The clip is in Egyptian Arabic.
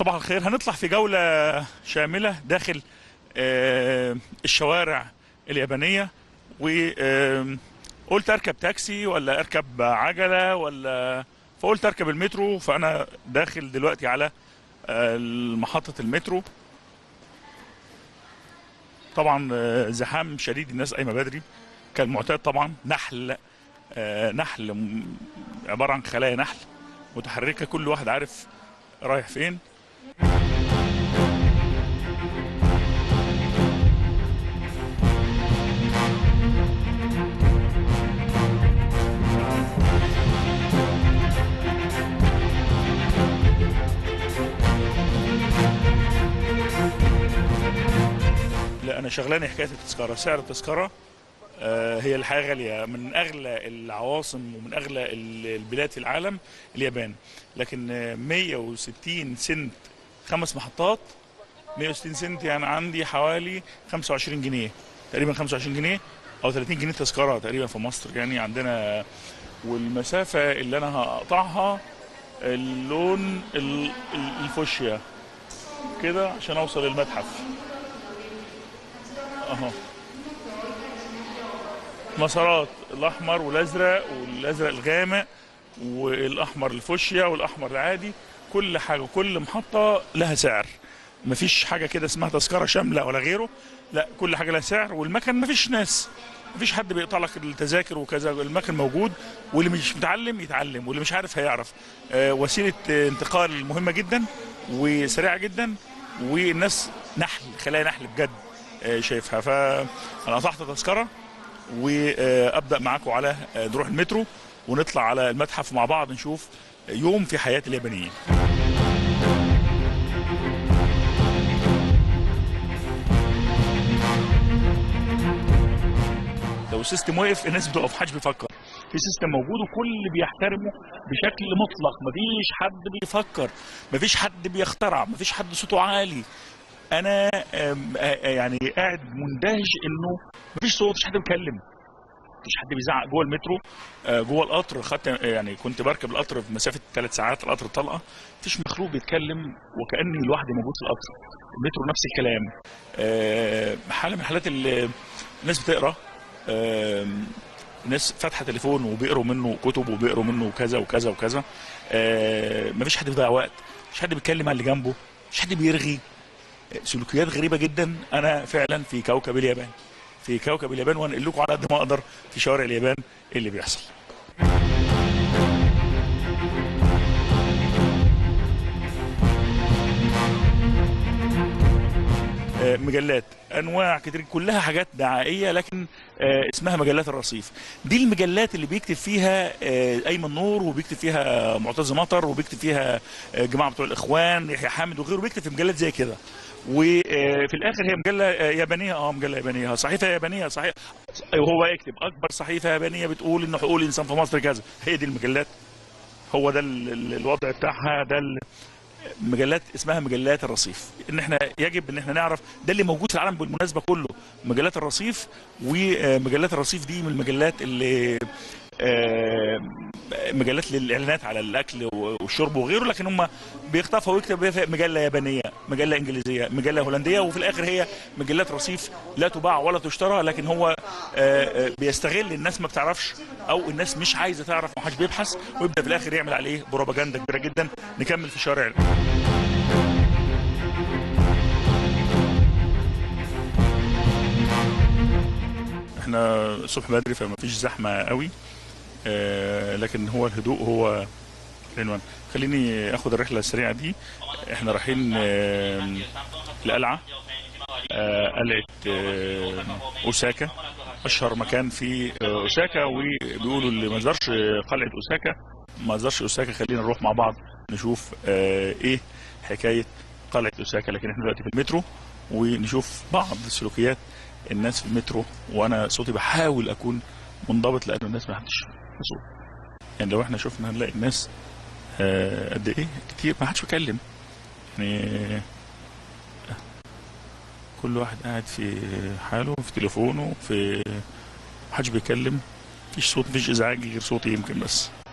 صباح الخير هنطلع في جولة شاملة داخل آه، الشوارع اليابانية وقلت اركب تاكسي ولا اركب عجلة ولا فقلت اركب المترو فانا داخل دلوقتي على آه، محطة المترو طبعا آه، زحام شديد الناس قايمة بدري كالمعتاد طبعا نحل آه، نحل م- عبارة عن خلايا نحل متحركة كل واحد عارف رايح فين لا انا شغلاني حكايه التذكره سعر التذكره آه، هي الحياه غاليه من اغلى العواصم ومن اغلى ال- البلاد في العالم اليابان لكن آه، 160 سنت خمس محطات 160 سنت يعني عندي حوالي 25 جنيه تقريبا 25 جنيه او 30 جنيه تذكره تقريبا في مصر يعني عندنا والمسافه اللي انا هقطعها اللون ال- ال- الفوشيا كده عشان اوصل المتحف اهو مسارات الاحمر والازرق والازرق الغامق والاحمر الفوشيا والاحمر العادي كل حاجه كل محطه لها سعر مفيش حاجه كده اسمها تذكره شامله ولا غيره لا كل حاجه لها سعر والمكن مفيش ناس مفيش حد بيقطع لك التذاكر وكذا المكن موجود واللي مش متعلم يتعلم واللي مش عارف هيعرف آه، وسيله آه، انتقال مهمه جدا وسريعه جدا والناس نحل خلايا نحل بجد آه، شايفها فانا قطعت تذكره وابدا معاكم على آه، نروح المترو ونطلع على المتحف مع بعض نشوف يوم في حياه اليابانيين لو السيستم وقف الناس بتقف محدش بيفكر في سيستم موجود وكل بيحترمه بشكل مطلق مفيش حد بيفكر مفيش حد بيخترع مفيش حد صوته عالي انا آم، آه، آه، يعني قاعد مندهش انه مفيش صوت مفيش حد بيتكلم مفيش حد بيزعق جوه المترو آه، جوه القطر خدت يعني كنت بركب القطر في مسافه ثلاث ساعات القطر طلقه مفيش مخلوق بيتكلم وكاني لوحدي موجود في القطر المترو نفس الكلام آه، حاله من حالات ال- الناس بتقرا آم، ناس فاتحه تليفون وبيقروا منه كتب وبيقروا منه كذا وكذا وكذا آه، مفيش حد بيضيع وقت مفيش حد بيتكلم على اللي جنبه مفيش حد بيرغي سلوكيات غريبه جدا انا فعلا في كوكب اليابان في كوكب اليابان وانقل لكم على قد ما اقدر في شوارع اليابان إيه اللي بيحصل آه، مجلات انواع كتير كلها حاجات دعائيه لكن آه، اسمها مجلات الرصيف دي المجلات اللي بيكتب فيها آه، ايمن نور وبيكتب فيها معتز مطر وبيكتب فيها آه، جماعه بتوع الاخوان يحيى حامد وغيره بيكتب في مجلات زي كده وفي الاخر هي مجله آه، يابانيه اه مجله يابانيه صحيفه يابانيه صحيح وهو يكتب اكبر صحيفه يابانيه بتقول ان حقوق الانسان في مصر كذا هي دي المجلات هو ده ال- ال- الوضع بتاعها ده ال- مجلات اسمها مجلات الرصيف ان احنا يجب ان احنا نعرف ده اللي موجود في العالم بالمناسبه كله مجلات الرصيف ومجلات الرصيف دي من المجلات اللي آه، مجلات للاعلانات على الاكل والشرب وغيره لكن هم بيخطفها ويكتب فيها مجله يابانيه مجله انجليزيه مجله هولنديه وفي الاخر هي مجلات رصيف لا تباع ولا تشترى لكن هو آه، آه، بيستغل الناس ما بتعرفش او الناس مش عايزه تعرف ما حدش بيبحث ويبدا في الاخر يعمل عليه بروباجندا كبيره جدا نكمل في شوارع احنا الصبح بدري فما فيش زحمه قوي آه، لكن هو الهدوء هو العنوان خليني اخد الرحله السريعه دي احنا رايحين آه، القلعه آه، قلعه آه، اوساكا اشهر مكان في آه، اوساكا وبيقولوا اللي ما زارش آه، قلعه اوساكا ما زارش اوساكا خلينا نروح مع بعض نشوف آه، ايه حكايه قلعه اوساكا لكن احنا دلوقتي في المترو ونشوف بعض سلوكيات الناس في المترو وانا صوتي بحاول اكون منضبط لان الناس ما حدش صوت يعني لو احنا شفنا هنلاقي الناس آه، قد ايه كتير ما حدش بيتكلم يعني كل واحد قاعد في حاله في تليفونه في محدش بيتكلم مفيش صوت مفيش ازعاج غير صوتي يمكن بس